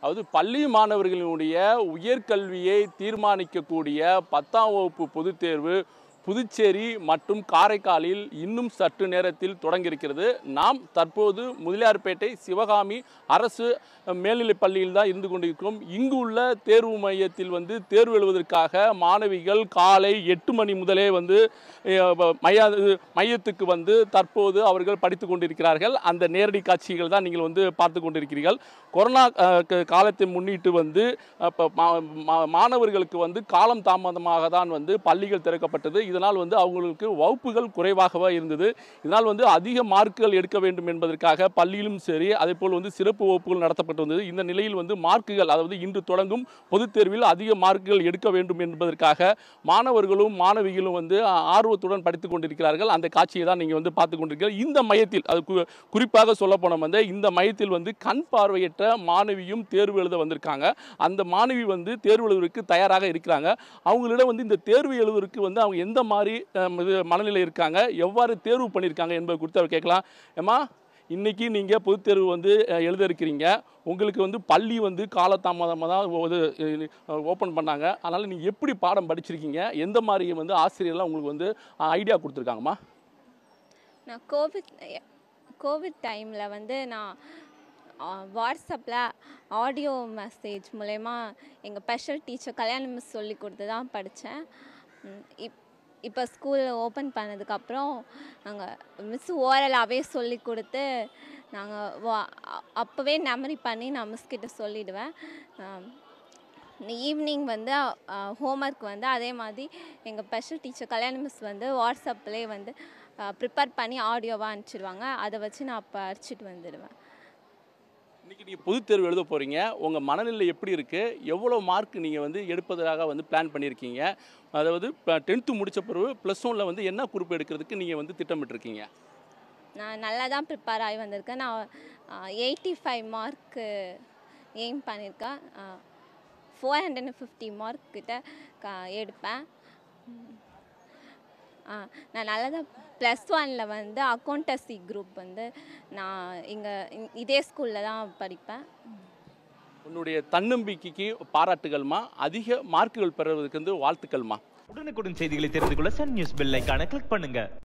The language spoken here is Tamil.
அதாவது பள்ளி மாணவர்களினுடைய உயர்கல்வியை தீர்மானிக்கக்கூடிய பத்தாம் வகுப்பு பொதுத் தேர்வு புதுச்சேரி மற்றும் காரைக்காலில் இன்னும் சற்று நேரத்தில் தொடங்கியிருக்கிறது நாம் தற்போது முதலியார்பேட்டை சிவகாமி அரசு மேல்நிலைப் பள்ளியில் தான் இருந்து கொண்டிருக்கிறோம் இங்கு உள்ள தேர்வு மையத்தில் வந்து தேர்வு எழுவதற்காக மாணவிகள் காலை எட்டு மணி முதலே வந்து அஹ், மைய மையத்துக்கு வந்து தற்போது அவர்கள் படித்து கொண்டிருக்கிறார்கள் அந்த நேரடி காட்சிகள் தான் நீங்கள் வந்து பார்த்து கொண்டிருக்கிறீர்கள் கொரோனா அஹ், க- காலத்தை முன்னிட்டு வந்து அப்போ மா- மா- மாணவர்களுக்கு வந்து காலம் தாமதமாக தான் வந்து பள்ளிகள் திறக்கப்பட்டது இதனால் வந்து அவங்களுக்கு வகுப்புகள் குறைவாகவே இருந்தது இதனால் வந்து அதிக மார்க்குகள் எடுக்க வேண்டும் என்பதற்காக பள்ளியிலும் சரி அதேபோல் வந்து சிறப்பு வகுப்புகள் நடத்தப்பட்டு வந்தது இந்த நிலையில் வந்து மார்க்குகள் அதாவது இன்று தொடங்கும் பொதுத் தேர்வில் அதிக மார்க்குகள் எடுக்க வேண்டும் என்பதற்காக மாணவர்களும் மாணவிகளும் வந்து ஆ- ஆர்வத்துடன் படித்துக் கொண்டிருக்கிறார்கள் அந்த காட்சியை தான் நீங்கள் வந்து பார்த்து கொண்டிருக்கிறீர்கள் இந்த மையத்தில் அது கு- குறிப்பாக சொல்ல போனோம் வந்து இந்த மையத்தில் வந்து கண் பார்வையற்ற மாணவியும் தேர்வு எழுத வந்திருக்காங்க அந்த மாணவி வந்து தேர்வு எழுதுவதற்கு தயாராக இருக்கிறாங்க அவங்களிடம் வந்து இந்த தேர்வு எழுதுவதற்கு வந்து அவங்க எந்த மாதிரி அஹ், இது மனநிலை இருக்காங்க எவ்வாறு தேர்வு பண்ணியிருக்காங்க என்பது குறித்து அவர் கேட்கலாம் ஏம்மா இன்னைக்கு நீங்கள் பொதுத் தேர்வு வந்து அஹ், எழுத இருக்கிறீங்க உங்களுக்கு வந்து பள்ளி வந்து காலதாமதமாக தான் இது ஓப்பன் பண்ணாங்க அதனால் நீங்கள் எப்படி பாடம் படிச்சிருக்கீங்க எந்த மாதிரி வந்து ஆசிரியர்லாம் உங்களுக்கு வந்து ஐடியா கொடுத்துருக்காங்கம்மா நான் கோவிட் கோவிட் டைமில் வந்து நான் வாட்ஸ்அப்பில் ஆடியோ மெசேஜ் மூலயமா எங்கள் ஸ்பெஷல் டீச்சர் கல்யாண மிஸ் சொல்லி கொடுத்து தான் படித்தேன் இப் இப்போ ஸ்கூல் ஓப்பன் பண்ணதுக்கப்புறம் நாங்கள் மிஸ் ஓரலாகவே சொல்லி கொடுத்து நாங்கள் வா அப்போவே மெமரி பண்ணி நான் மிஸ் கிட்ட சொல்லிடுவேன் ஈவினிங் வந்து ஹோம்ஒர்க் வந்து அதே மாதிரி எங்கள் ஸ்பெஷல் டீச்சர் கல்யாண மிஸ் வந்து வாட்ஸ்அப்லேயே வந்து ப்ரிப்பேர் பண்ணி ஆடியோவாக அனுப்பிச்சிடுவாங்க அதை வச்சு நான் அப்போ அடிச்சிட்டு வந்துடுவேன் இன்னைக்கு நீங்கள் பொதுத் தேர்வு எழுத போகிறீங்க உங்கள் மனநிலை எப்படி இருக்குது எவ்வளோ மார்க் நீங்கள் வந்து எடுப்பதாக வந்து பிளான் பண்ணியிருக்கீங்க அதாவது இப்போ டென்த்து முடித்த பிறகு ப்ளஸ் ஒனில் வந்து என்ன குரூப் எடுக்கிறதுக்கு நீங்கள் வந்து திட்டமிட்டிருக்கீங்க நான் நல்லா தான் ப்ரிப்பேர் ஆகி வந்திருக்கேன் நான் எயிட்டி ஃபைவ் மார்க்கு எய்ம் பண்ணியிருக்கேன் four hundred and fifty mark கிட்ட க- எடுப்பேன் ம். ஆ, நான் நல்லா தான் ப்ளஸ் ஒனில் வந்து அக்கௌண்டசி குரூப் வந்து நான் இங்கே இதே ஸ்கூலில் தான் படிப்பேன் உன்னுடைய தன்னம்பிக்கைக்கு பாராட்டுகள்மா அதிக மார்க்குகள் பெறுவதற்கு வந்து வாழ்த்துக்கள்மா உடனுக்குடன் செய்திகளை தெரிந்து கொள்ள சன் நியூஸ் பெல் ஐகானை கிளிக் பண்ணுங்க